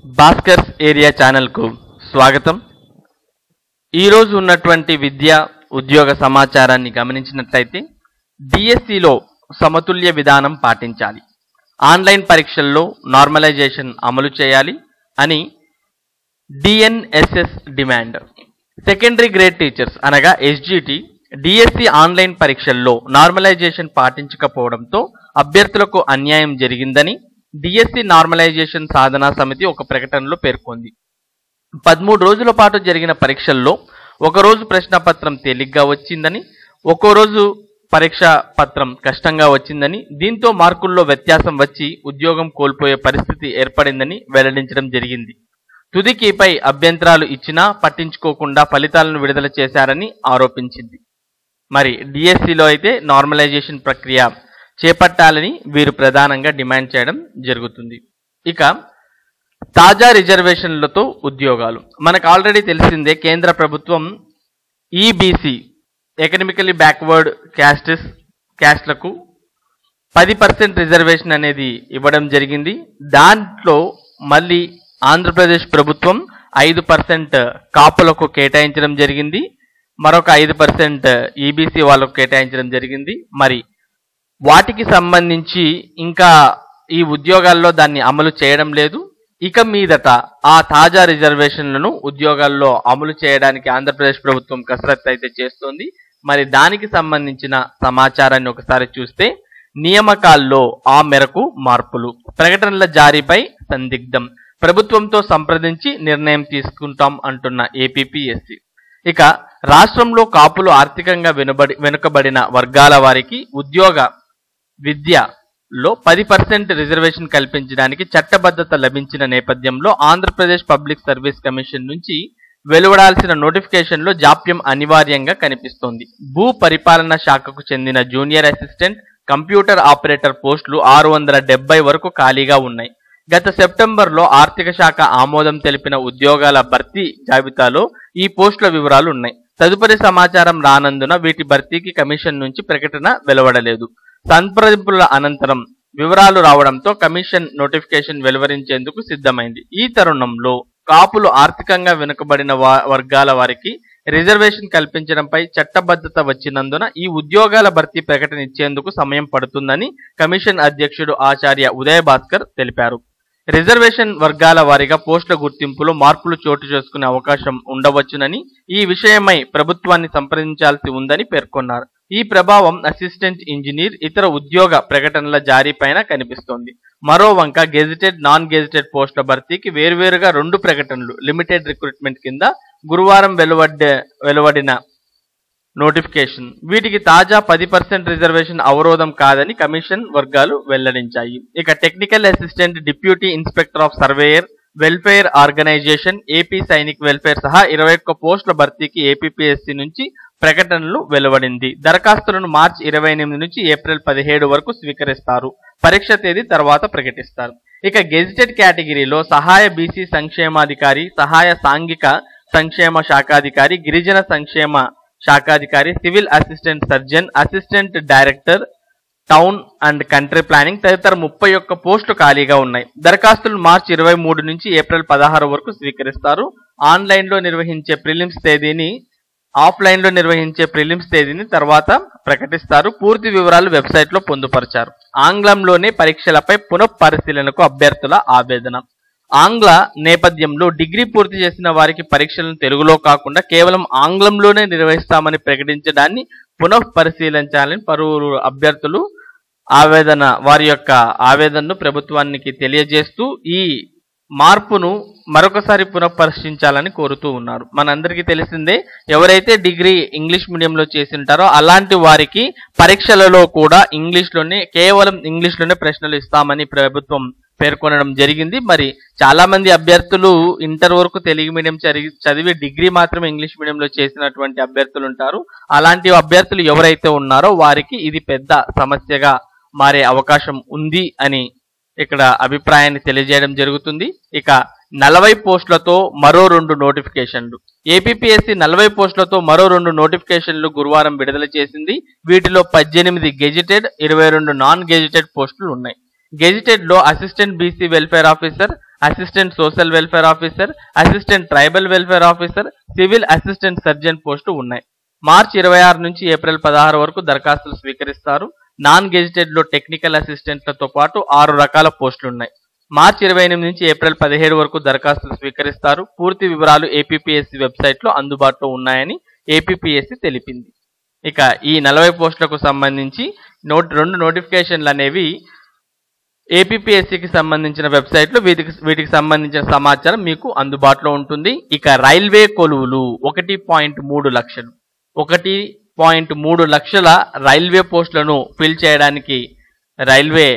Bhaskar's area ఛానల్కు స్వాగతం ఈరోజు ఉన్నటువంటి విద్య ఉద్యోగ సమాచారాన్ని గమనించినట్లయితే డిఎస్సిలో సమతుల్య విధానం పాటించాలి ఆన్లైన్ పరీక్షల్లో నార్మలైజేషన్ అమలు చేయాలి అని DNSS demand secondary grade teachers అనగా ఎస్జిటి డిఎస్సి ఆన్లైన్ పరీక్షల్లో నార్మలైజేషన్ పాటించకపోవడంతో అభ్యర్థులకు అన్యాయం జరిగిందని డిఎస్సి నార్మలైజేషన్ సాధనా సమితి ఒక ప్రకటనలో పేర్కొంది పదమూడు రోజుల పాటు జరిగిన పరీక్షల్లో ఒకరోజు ప్రశ్నపత్రం తేలిగ్గా వచ్చిందని ఒక్కో రోజు పరీక్ష పత్రం కష్టంగా వచ్చిందని దీంతో మార్కుల్లో వ్యత్యాసం వచ్చి ఉద్యోగం కోల్పోయే పరిస్థితి ఏర్పడిందని వెల్లడించడం జరిగింది తుదికిపై అభ్యంతరాలు ఇచ్చినా పట్టించుకోకుండా ఫలితాలను విడుదల చేశారని ఆరోపించింది మరి డిఎస్సిలో అయితే నార్మలైజేషన్ ప్రక్రియ చేపట్టాలని వీరు ప్రధానంగా డిమాండ్ చేయడం జరుగుతుంది ఇక తాజా రిజర్వేషన్లతో ఉద్యోగాలు మనకు ఆల్రెడీ తెలిసిందే కేంద్ర ప్రభుత్వం ఈబీసీ ఎకనమికలీ బ్యాక్వర్డ్ క్యాస్టెస్ క్యాస్ట్లకు పది పర్సెంట్ రిజర్వేషన్ అనేది ఇవ్వడం జరిగింది దాంట్లో మళ్ళీ ఆంధ్రప్రదేశ్ ప్రభుత్వం ఐదు పర్సెంట్ కాపులకు కేటాయించడం జరిగింది మరొక ఐదు పర్సెంట్ ఈబీసీ వాళ్ళకు కేటాయించడం జరిగింది మరి వాటికి సంబంధించి ఇంకా ఈ ఉద్యోగాల్లో దాన్ని అమలు చేయడం లేదు ఇక మీదట ఆ తాజా రిజర్వేషన్లను ఉద్యోగాల్లో అమలు చేయడానికి ఆంధ్రప్రదేశ్ ప్రభుత్వం కసరత్తు అయితే చేస్తోంది మరి దానికి సంబంధించిన సమాచారాన్ని ఒకసారి చూస్తే నియామకాల్లో ఆ మేరకు మార్పులు ప్రకటనల జారీపై సందిగ్ధం ప్రభుత్వంతో సంప్రదించి నిర్ణయం తీసుకుంటాం అంటున్న ఏపీపీఎస్సీ ఇక రాష్ట్రంలో కాపులు ఆర్థికంగా వెనుబడి వెనుకబడిన వర్గాల వారికి ఉద్యోగ విద్యలో పది పర్సెంట్ రిజర్వేషన్ కల్పించడానికి చట్టబద్ధత లభించిన నేపథ్యంలో ఆంధ్రప్రదేశ్ పబ్లిక్ సర్వీస్ కమిషన్ నుంచి వెలువడాల్సిన నోటిఫికేషన్లో జాప్యం అనివార్యంగా కనిపిస్తోంది భూ పరిపాలన శాఖకు చెందిన జూనియర్ అసిస్టెంట్ కంప్యూటర్ ఆపరేటర్ పోస్టులు ఆరు వందల డెబ్బై వరకు ఖాళీగా ఉన్నాయి గత సెప్టెంబర్లో ఆర్థిక శాఖ ఆమోదం తెలిపిన ఉద్యోగాల భర్తీ జాబితాలో ఈ పోస్టుల వివరాలు ఉన్నాయి తదుపరి సమాచారం రానందున వీటి భర్తీకి కమిషన్ నుంచి ప్రకటన వెలువడలేదు సంప్రదింపుల అనంతరం వివరాలు రావడంతో కమిషన్ నోటిఫికేషన్ వెలువరించేందుకు సిద్ధమైంది ఈ తరుణంలో కాపులు ఆర్థికంగా వెనుకబడిన వా- వర్గాల వారికి రిజర్వేషన్ కల్పించడంపై చట్టబద్ధత వచ్చినందున ఈ ఉద్యోగాల భర్తీ ప్రకటన ఇచ్చేందుకు సమయం పడుతుందని కమిషన్ అధ్యక్షుడు ఆచార్య ఉదయ్ భాస్కర్ తెలిపారు రిజర్వేషన్ వర్గాల వారీగా పోస్టుల గుర్తింపులో మార్పులు చోటు చేసుకునే అవకాశం ఉండవచ్చునని ఈ విషయమై ప్రభుత్వాన్ని సంప్రదించాల్సి ఉందని పేర్కొన్నారు ఈ ప్రభావం అసిస్టెంట్ ఇంజనీర్ ఇతర ఉద్యోగ ప్రకటనల జారీపైన కనిపిస్తోంది మరో వంక గెజిటెడ్ నాన్ గెజిటెడ్ పోస్టుల భర్తీకి వేర్వేరుగా రెండు ప్రకటనలు లిమిటెడ్ రిక్రూట్మెంట్ కింద గురువారం వెలువడ్డ వెలువడిన నోటిఫికేషన్ వీటికి తాజా పది పర్సెంట్ రిజర్వేషన్ అవరోధం కాదని కమిషన్ వర్గాలు వెల్లడించాయి ఇక technical assistant deputy inspector of surveyor welfare organisation AP Sainik welfare సహా ఇరవై ఒక్క పోస్టుల భర్తీకి ఏపీపీఎస్సీ నుంచి ప్రకటనలు వెలువడింది దరఖాస్తులను మార్చి ఇరవై ఎనిమిది నుంచి ఏప్రిల్ పదిహేడు వరకు స్వీకరిస్తారు పరీక్ష తేదీ తర్వాత ప్రకటిస్తారు ఇక గెజిటెడ్ కేటగిరీలో సహాయ బీసీ సంక్షేమాధికారి సహాయ సాంఘిక సంక్షేమ శాఖాధికారి గిరిజన సంక్షేమ శాఖాధికారి civil assistant surgeon assistant director town and country planning తదితర ముప్పై ఒక్క పోస్టులు ఖాళీగా ఉన్నాయి దరఖాస్తులు మార్చి ఇరవై మూడు నుంచి ఏప్రిల్ పదహారు వరకు స్వీకరిస్తారు ఆన్లైన్ లో నిర్వహించే ప్రిలిమ్స్ తేదీని ఆఫ్లైన్ లో నిర్వహించే ప్రిలిమ్స్ తేదీని తర్వాత ప్రకటిస్తారు పూర్తి వివరాలు వెబ్సైట్ లో పొందుపరిచారు ఆంగ్లంలోనే పరీక్షలపై పునఃపరిశీలనకు అభ్యర్థుల ఆవేదన ఆంగ్ల నేపథ్యంలో డిగ్రీ పూర్తి చేసిన వారికి పరీక్షలను తెలుగులో కాకుండా కేవలం ఆంగ్లంలోనే నిర్వహిస్తామని ప్రకటించడాన్ని పునఃపరిశీలించాలని పలువురు అభ్యర్థులు ఆవేదన వారి యొక్క ఆవేదనను ప్రభుత్వానికి తెలియజేస్తూ ఈ మార్పును మరొకసారి పునఃపరిశీలించాలని కోరుతూ ఉన్నారు మనందరికీ తెలిసిందే ఎవరైతే డిగ్రీ ఇంగ్లీష్ మీడియంలో చేసి ఉంటారో అలాంటి వారికి పరీక్షలలో కూడా ఇంగ్లీష్లోనే కేవలం ఇంగ్లీష్లోనే ప్రశ్నలు ఇస్తామని ప్రభుత్వం పేర్కొనడం జరిగింది మరి చాలా మంది అభ్యర్థులు ఇంటర్ వరకు తెలుగు మీడియం చదివి చదివి డిగ్రీ మాత్రమే ఇంగ్లీష్ మీడియంలో చేసినటువంటి అభ్యర్థులు ఉంటారు అలాంటి అభ్యర్థులు ఎవరైతే ఉన్నారో వారికి ఇది పెద్ద సమస్యగా మారే అవకాశం ఉంది అని ఇక్కడ అభిప్రాయాన్ని తెలియజేయడం జరుగుతుంది ఇక నలభై పోస్టులతో మరో రెండు నోటిఫికేషన్లు ఏపీఎస్సి నలభై పోస్టులతో మరో రెండు నోటిఫికేషన్లు గురువారం విడుదల చేసింది వీటిలో పద్దెనిమిది గెజిటెడ్ ఇరవై రెండు నాన్ గెజిటెడ్ పోస్టులు ఉన్నాయి గెజిటెడ్ లో assistant BC welfare officer assistant social welfare officer assistant tribal welfare officer civil assistant surgeon post ఉన్నాయి మార్చి ఇరవై ఆరు నుంచి ఏప్రిల్ పదహారు వరకు దరఖాస్తులు స్వీకరిస్తారు నాన్ గెజిటెడ్ లో టెక్నికల్ అసిస్టెంట్లతో పాటు ఆరు రకాల పోస్టులు ఉన్నాయి మార్చి ఇరవై ఎనిమిది నుంచి ఏప్రిల్ పదిహేడు వరకు దరఖాస్తులు స్వీకరిస్తారు పూర్తి వివరాలు ఏపీపీఎస్సీ వెబ్సైట్ లో అందుబాటులో ఉన్నాయని ఏపీపీఎస్సీ తెలిపింది ఇక ఈ నలభై పోస్టులకు సంబంధించి నోట్ రెండు నోటిఫికేషన్లు అనేవి ఏపీపీఎస్సీకి సంబంధించిన వెబ్సైట్లో వీటికి వీటికి సంబంధించిన సమాచారం మీకు అందుబాటులో ఉంటుంది ఇక రైల్వే కొలువులు ఒకటి పాయింట్ మూడు లక్షలు ఒకటి పాయింట్ మూడు లక్షల రైల్వే పోస్టులను ఫిల్ చేయడానికి రైల్వే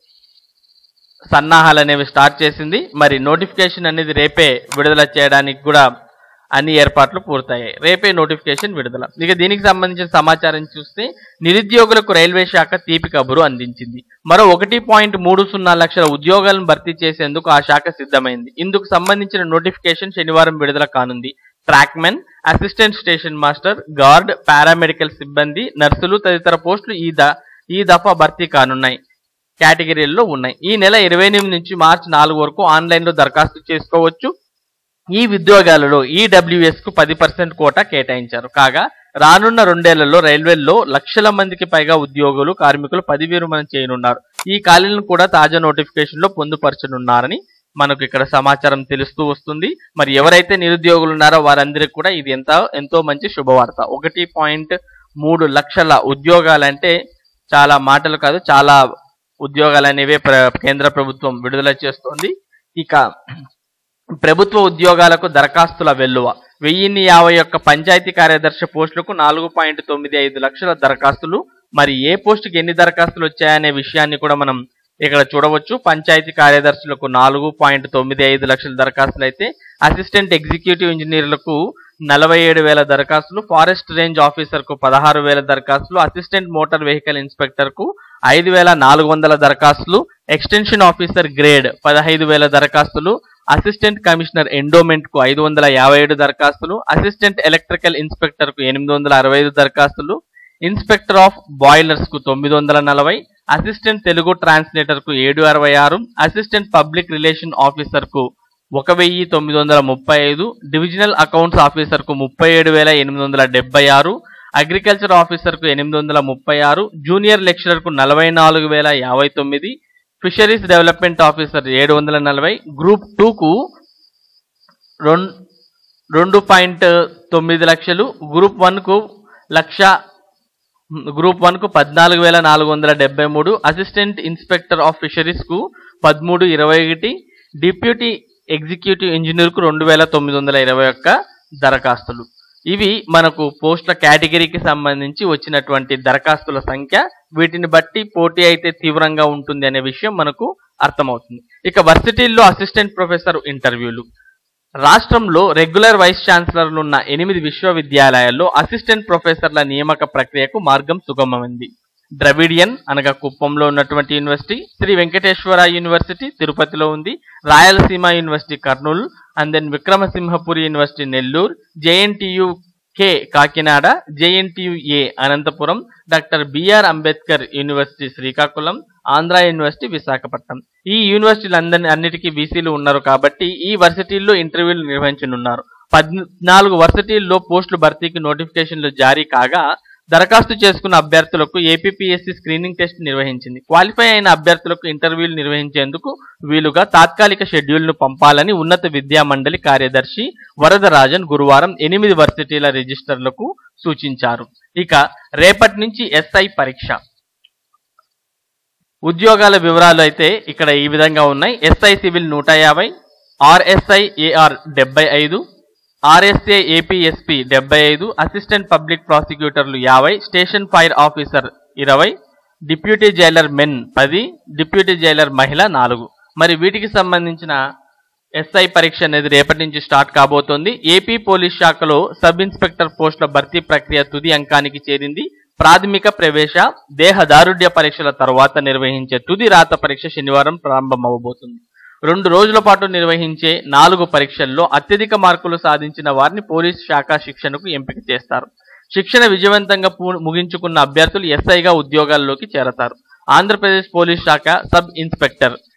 సన్నాహాలు అనేవి స్టార్ట్ చేసింది మరి నోటిఫికేషన్ అనేది రేపే విడుదల చేయడానికి కూడా అన్ని ఏర్పాట్లు పూర్తయ్యాయి రేపే నోటిఫికేషన్ విడుదల ఇక దీనికి సంబంధించిన సమాచారం చూస్తే నిరుద్యోగులకు రైల్వే శాఖ తీపి కబురు అందించింది మరో ఒకటి పాయింట్ మూడు సున్నా లక్షల ఉద్యోగాలను భర్తీ చేసేందుకు ఆ శాఖ సిద్ధమైంది ఇందుకు సంబంధించిన నోటిఫికేషన్ శనివారం విడుదల కానుంది trackmen assistant station master guard paramedical సిబ్బంది నర్సులు తదితర పోస్టులు ఈ ద ఈ దఫా భర్తీ కానున్నాయి కేటగిరీల్లో ఉన్నాయి ఈ నెల ఇరవై ఎనిమిది నుంచి మార్చి నాలుగు వరకు ఆన్లైన్లో దరఖాస్తు చేసుకోవచ్చు ఈ ఉద్యోగాలలో ఈడబ్ల్యూఎస్ కు పది పర్సెంట్ కోటా కేటాయించారు కాగా రానున్న రెండేళ్లలో రైల్వేల్లో లక్షల మందికి పైగా ఉద్యోగులు కార్మికులు పది విరమణ చేయనున్నారు ఈ ఖాళీలను కూడా తాజా నోటిఫికేషన్ లో పొందుపరచనున్నారని మనకు ఇక్కడ సమాచారం తెలుస్తూ వస్తుంది మరి ఎవరైతే నిరుద్యోగులు ఉన్నారో వారందరికీ కూడా ఇది ఎంత ఎంతో మంచి శుభవార్త ఒకటి పాయింట్ మూడు లక్షల ఉద్యోగాలంటే చాలా మాటలు కాదు చాలా ఉద్యోగాలు అనేవి ప్ర- కేంద్ర ప్రభుత్వం విడుదల చేస్తోంది ఇక ప్రభుత్వ ఉద్యోగాలకు దరఖాస్తుల వెల్లువ వెయ్యిన్ని యాభై ఒక్క పంచాయతీ కార్యదర్శి పోస్టులకు నాలుగు పాయింట్ తొమ్మిది ఐదు లక్షల దరఖాస్తులు మరి ఏ పోస్టుకి ఎన్ని దరఖాస్తులు వచ్చాయనే విషయాన్ని కూడా మనం ఇక్కడ చూడవచ్చు పంచాయతీ కార్యదర్శులకు నాలుగు పాయింట్ తొమ్మిది ఐదు లక్షల దరఖాస్తులు అయితే అసిస్టెంట్ ఎగ్జిక్యూటివ్ ఇంజనీర్లకు నలభై ఏడు వేల దరఖాస్తులు ఫారెస్ట్ రేంజ్ ఆఫీసర్కు పదహారు వేల దరఖాస్తులు అసిస్టెంట్ మోటార్ వెహికల్ ఇన్స్పెక్టర్కు ఐదు వేల నాలుగు వందల దరఖాస్తులు ఎక్స్టెన్షన్ ఆఫీసర్ గ్రేడ్ పదహైదు వేల దరఖాస్తులు అసిస్టెంట్ కమిషనర్ ఎండోమెంట్ కు ఐదు వందల యాభై ఏడు దరఖాస్తులు అసిస్టెంట్ ఎలక్ట్రికల్ ఇన్స్పెక్టర్ కు ఎనిమిది వందల అరవై ఐదు దరఖాస్తులు ఇన్స్పెక్టర్ ఆఫ్ బాయిలర్స్ కు తొమ్మిది వందల నలభై అసిస్టెంట్ తెలుగు ట్రాన్స్లేటర్ కు ఏడు అరవై ఆరు అసిస్టెంట్ పబ్లిక్ రిలేషన్ ఆఫీసర్ కు ఒక వెయ్యి తొమ్మిది వందల ముప్పై ఐదు డివిజనల్ అకౌంట్స్ ఆఫీసర్ కు ముప్పై ఏడు వేల ఎనిమిది వందల డెబ్బై ఆరు అగ్రికల్చర్ ఆఫీసర్ కు ఎనిమిది వందల ముప్పై ఆరు జూనియర్ లెక్చరర్ కు నలభై నాలుగు వేల యాభై తొమ్మిది ఫిషరీస్ డెవలప్మెంట్ ఆఫీసర్ ఏడు వందల నలభై గ్రూప్ టూకు రెండు రెండు పాయింట్ తొమ్మిది లక్షలు గ్రూప్ వన్కు లక్ష గ్రూప్ వన్ కు పద్నాలుగు వేల నాలుగు వందల డెబ్బై మూడు అసిస్టెంట్ ఇన్స్పెక్టర్ ఆఫ్ ఫిషరీస్ కు పదమూడు ఇరవై ఒకటి డిప్యూటీ ఎగ్జిక్యూటివ్ ఇంజనీర్ కు రెండు వేల తొమ్మిది వందల ఇరవై ఒక్క దరఖాస్తులు ఇవి మనకు పోస్టుల కేటగిరీకి సంబంధించి వచ్చినటువంటి దరఖాస్తుల సంఖ్య వీటిని బట్టి పోటీ అయితే తీవ్రంగా ఉంటుంది అనే విషయం మనకు అర్థమవుతుంది ఇక వర్సిటీల్లో అసిస్టెంట్ ప్రొఫెసర్ ఇంటర్వ్యూలు రాష్ట్రంలో రెగ్యులర్ వైస్ ఛాన్సలర్లు ఉన్న ఎనిమిది విశ్వవిద్యాలయాల్లో అసిస్టెంట్ ప్రొఫెసర్ల నియామక ప్రక్రియకు మార్గం సుగమమైంది ద్రవిడియన్ అనగా కుప్పంలో ఉన్నటువంటి యూనివర్సిటీ శ్రీ వెంకటేశ్వర యూనివర్సిటీ తిరుపతిలో ఉంది Rayalaseema university Kurnool and then Vikramasimhapuri university Nellore JNTU K Kakinada JNTU A Anantapuram doctor BR Ambedkar university Srikakulam Andhra university Visakhapatnam ఈ యూనివర్సిటీలందరి అన్నిటికీ బీసీలు ఉన్నారు కాబట్టి ఈ వర్సిటీల్లో ఇంటర్వ్యూలు నిర్వహించనున్నారు పద్నాలుగు వర్సిటీల్లో పోస్టుల భర్తీకి నోటిఫికేషన్లు జారీ కాగా దరఖాస్తు చేసుకున్న అభ్యర్థులకు ఏపీపీఎస్సీ స్క్రీనింగ్ టెస్ట్ నిర్వహించింది క్వాలిఫై అయిన అభ్యర్థులకు ఇంటర్వ్యూలు నిర్వహించేందుకు వీలుగా తాత్కాలిక షెడ్యూల్ను పంపాలని ఉన్నత విద్యా మండలి కార్యదర్శి వరదరాజన్ గురువారం ఎనిమిది వర్సిటీల రిజిస్టర్లకు సూచించారు ఇక రేపటి నుంచి ఎస్ఐ పరీక్ష ఉద్యోగాల వివరాలు అయితే ఇక్కడ ఈ విధంగా ఉన్నాయి ఎస్ఐ సివిల్ నూట యాభై ఆర్ఎస్ఐ ఏఆర్ డెబ్బై ఐదు ఆర్ఎస్ఏ ఏపీఎస్పి డెబ్బై ఐదు అసిస్టెంట్ పబ్లిక్ ప్రాసిక్యూటర్లు యాభై స్టేషన్ ఫైర్ ఆఫీసర్ ఇరవై డిప్యూటీ జైలర్ మెన్ పది డిప్యూటీ జైలర్ మహిళ నాలుగు మరి వీటికి సంబంధించిన ఎస్ఐ పరీక్ష అనేది రేపటి నుంచి స్టార్ట్ కాబోతోంది ఏపీ పోలీస్ శాఖలో సబ్ ఇన్స్పెక్టర్ పోస్టుల భర్తీ ప్రక్రియ తుది అంకానికి చేరింది ప్రాథమిక ప్రవేశ దేహదారుఢ్య పరీక్షల తర్వాత నిర్వహించే తుది రాత పరీక్ష శనివారం ప్రారంభమవబోతుంది రెండు రోజుల పాటు నిర్వహించే నాలుగు పరీక్షల్లో అత్యధిక మార్కులు సాధించిన వారిని పోలీస్ శాఖ శిక్షణకు ఎంపిక చేస్తారు శిక్షణ విజయవంతంగా పూ- ముగించుకున్న అభ్యర్థులు ఎస్ఐగా ఉద్యోగాల్లోకి చేరతారు ఆంధ్రప్రదేశ్ పోలీస్ శాఖ sub inspector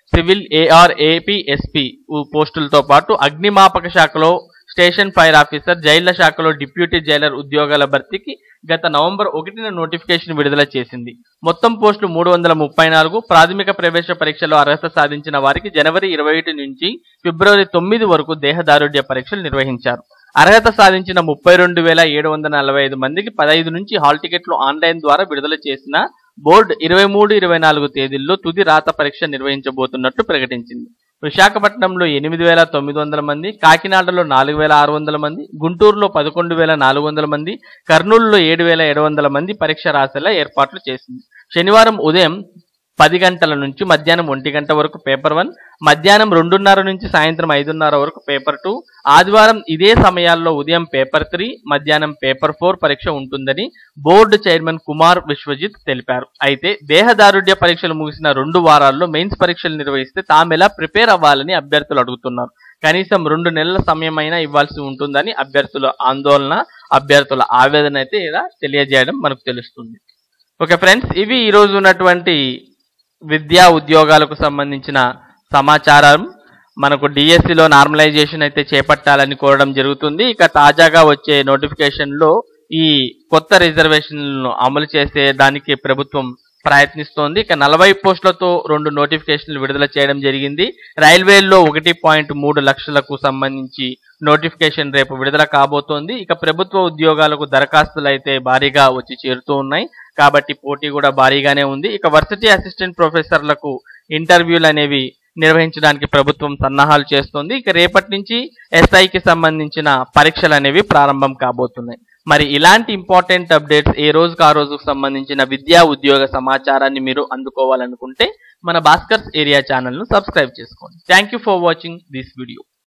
civil AR AP SP పోస్టులతో పాటు అగ్నిమాపక శాఖలో స్టేషన్ ఫైర్ ఆఫీసర్ జైళ్ల శాఖలో డిప్యూటీ జైలర్ ఉద్యోగాల భర్తీకి గత నవంబర్ ఒకటిన నోటిఫికేషన్ విడుదల చేసింది మొత్తం పోస్టులు మూడు వందల ముప్పై నాలుగు ప్రాథమిక ప్రవేశ పరీక్షలో అర్హత సాధించిన వారికి జనవరి ఇరవై ఒకటి నుంచి ఫిబ్రవరి తొమ్మిది వరకు దేహదారుఢ్య పరీక్షలు నిర్వహించారు అర్హత సాధించిన ముప్పై రెండు వేల ఏడు వందల నలభై ఐదు మందికి పదహైదు నుంచి హాల్ టికెట్లు ఆన్లైన్ ద్వారా విడుదల చేసిన బోర్డు ఇరవై మూడు ఇరవై నాలుగు తేదీల్లో తుది రాత పరీక్ష నిర్వహించబోతున్నట్టు ప్రకటించింది విశాఖపట్నంలో ఎనిమిది వేల తొమ్మిది వందల మంది కాకినాడలో నాలుగు వేల ఆరు వందల మంది గుంటూరులో పదకొండు వేల నాలుగు వందల మంది కర్నూలులో ఏడు వేల ఏడు వందల మంది పరీక్ష రాసేలా ఏర్పాట్లు చేసింది శనివారం ఉదయం పది గంటల నుంచి మధ్యాహ్నం ఒంటి గంట వరకు పేపర్ వన్ మధ్యాహ్నం రెండున్నర నుంచి సాయంత్రం ఐదున్నర వరకు పేపర్ టూ ఆదివారం ఇదే సమయాల్లో ఉదయం పేపర్ త్రీ మధ్యాహ్నం పేపర్ ఫోర్ పరీక్ష ఉంటుందని బోర్డు చైర్మన్ కుమార్ విశ్వజిత్ తెలిపారు అయితే దేహదారుఢ్య పరీక్షలు ముగిసిన రెండు వారాల్లో మెయిన్స్ పరీక్షలు నిర్వహిస్తే తామెలా ప్రిపేర్ అవ్వాలని అభ్యర్థులు అడుగుతున్నారు కనీసం రెండు నెలల సమయమైనా ఇవ్వాల్సి ఉంటుందని అభ్యర్థుల ఆందోళన అభ్యర్థుల ఆవేదన అయితే ఇలా తెలియజేయడం మనకు తెలుస్తుంది ఓకే ఫ్రెండ్స్ ఇవి ఈ రోజు ఉన్నటువంటి విద్యా ఉద్యోగాలకు సంబంధించిన సమాచారం మనకు డిఎస్సిలో నార్మలైజేషన్ అయితే చేపట్టాలని కోరడం జరుగుతుంది ఇక తాజాగా వచ్చే నోటిఫికేషన్లో ఈ కొత్త రిజర్వేషన్లను అమలు చేసే దానికి ప్రభుత్వం ప్రయత్నిస్తోంది ఇక నలభై పోస్టులతో రెండు నోటిఫికేషన్లు విడుదల చేయడం జరిగింది రైల్వేల్లో ఒకటి పాయింట్ మూడు లక్షలకు సంబంధించి నోటిఫికేషన్ రేపు విడుదల కాబోతోంది ఇక ప్రభుత్వ ఉద్యోగాలకు దరఖాస్తులు అయితే భారీగా వచ్చి చేరుతూ ఉన్నాయి కాబట్టి పోటీ కూడా భారీగానే ఉంది ఇక వర్సిటీ అసిస్టెంట్ ప్రొఫెసర్లకు ఇంటర్వ్యూలు అనేవి నిర్వహించడానికి ప్రభుత్వం సన్నాహాలు చేస్తుంది ఇక రేపటి నుంచి ఎస్ఐకి సంబంధించిన పరీక్షలు అనేవి ప్రారంభం కాబోతున్నాయి మరి ఇలాంటి ఇంపార్టెంట్ అప్డేట్స్ ఏ రోజుకు ఆ రోజుకు సంబంధించిన విద్యా ఉద్యోగ సమాచారాన్ని మీరు అందుకోవాలనుకుంటే మన భాస్కర్స్ ఏరియా ఛానల్ను సబ్స్క్రైబ్ చేసుకోండి thank you for watching this video